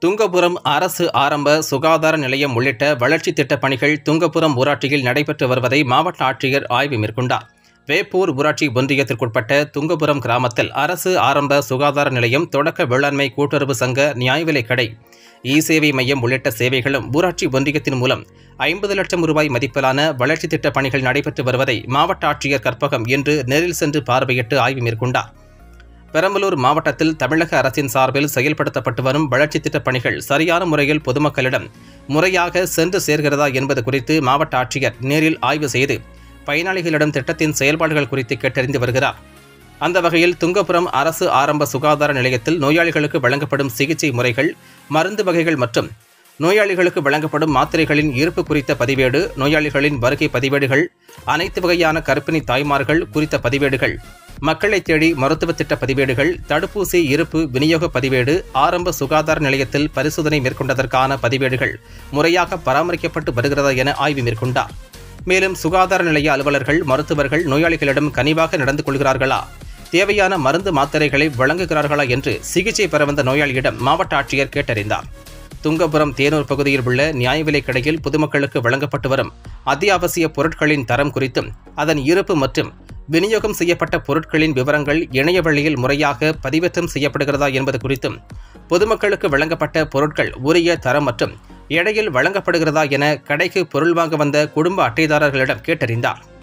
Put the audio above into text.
துங்கபுரம் அரசு ஆரம்ப சுகாதார நிலையம் உள்ளிட்ட வளர்ச்சி திட்டப் பணிகள் துங்கபுரம் ஊராட்சியில் நடைபெற்று வருவதை மாவட்ட ஆட்சியர் ஆய்வு மேற்கொண்டார் வேப்பூர் ஊராட்சி ஒன்றியத்திற்குட்பட்ட துங்கபுரம் கிராமத்தில் அரசு ஆரம்ப சுகாதார நிலையம் தொடக்க வேளாண்மை கூட்டுறவு சங்க நியாய விலைக் கடை இ சேவை மையம் உள்ளிட்ட சேவைகளும் ஊராட்சி ஒன்றியத்தின் மூலம் ஐம்பது லட்சம் ரூபாய் மதிப்பிலான வளர்ச்சி திட்டப் பணிகள் நடைபெற்று வருவதை மாவட்ட ஆட்சியர் கற்பகம் இன்று நேரில் சென்று பார்வையிட்டு ஆய்வு மேற்கொண்டார் பெரம்பலூர் மாவட்டத்தில் தமிழக அரசின் சார்பில் செயல்படுத்தப்பட்டு வரும் வளர்ச்சி திட்டப் பணிகள் சரியான முறையில் பொதுமக்களிடம் முறையாக சென்று சேர்கிறதா என்பது குறித்து மாவட்ட ஆட்சியர் நேரில் ஆய்வு செய்து பயனாளிகளிடம் திட்டத்தின் செயல்பாடுகள் குறித்து கேட்டறிந்து வருகிறார் அந்த வகையில் துங்கபுரம் அரசு ஆரம்ப சுகாதார நிலையத்தில் நோயாளிகளுக்கு வழங்கப்படும் சிகிச்சை முறைகள் மருந்து வகைகள் மற்றும் நோயாளிகளுக்கு வழங்கப்படும் மாத்திரைகளின் இருப்பு குறித்த பதிவேடு நோயாளிகளின் வருகை பதிவேடுகள் அனைத்து வகையான கர்ப்பிணி தாய்மார்கள் குறித்த பதிவேடுகள் மக்களை தேடி மருத்துவ திட்ட பதிவேடுகள் தடுப்பூசி இருப்பு விநியோக பதிவேடு ஆரம்ப சுகாதார நிலையத்தில் பரிசோதனை மேற்கொண்டதற்கான பதிவேடுகள் முறையாக பராமரிக்கப்பட்டு வருகிறதா என ஆய்வு மேற்கொண்டார் மேலும் சுகாதார நிலைய அலுவலர்கள் மருத்துவர்கள் நோயாளிகளிடம் கனிவாக நடந்து கொள்கிறார்களா தேவையான மருந்து மாத்திரைகளை வழங்குகிறார்களா என்று சிகிச்சை பெற வந்த நோயாளியிடம் மாவட்ட ஆட்சியர் கேட்டறிந்தார் துங்கபுரம் தேனூர் பகுதியில் உள்ள நியாய விலைக் கடையில் பொதுமக்களுக்கு வழங்கப்பட்டு வரும் அத்தியாவசிய பொருட்களின் தரம் குறித்தும் அதன் இருப்பு மற்றும் விநியோகம் செய்யப்பட்ட பொருட்களின் விவரங்கள் இணைய வழியில் முறையாக பதிவேற்றம் செய்யப்படுகிறதா என்பது குறித்தும் பொதுமக்களுக்கு வழங்கப்பட்ட பொருட்கள் உரிய தரம் மற்றும் எடையில் வழங்கப்படுகிறதா என கடைக்கு பொருள் வாங்க வந்த குடும்ப அட்டைதாரர்களிடம் கேட்டறிந்தார்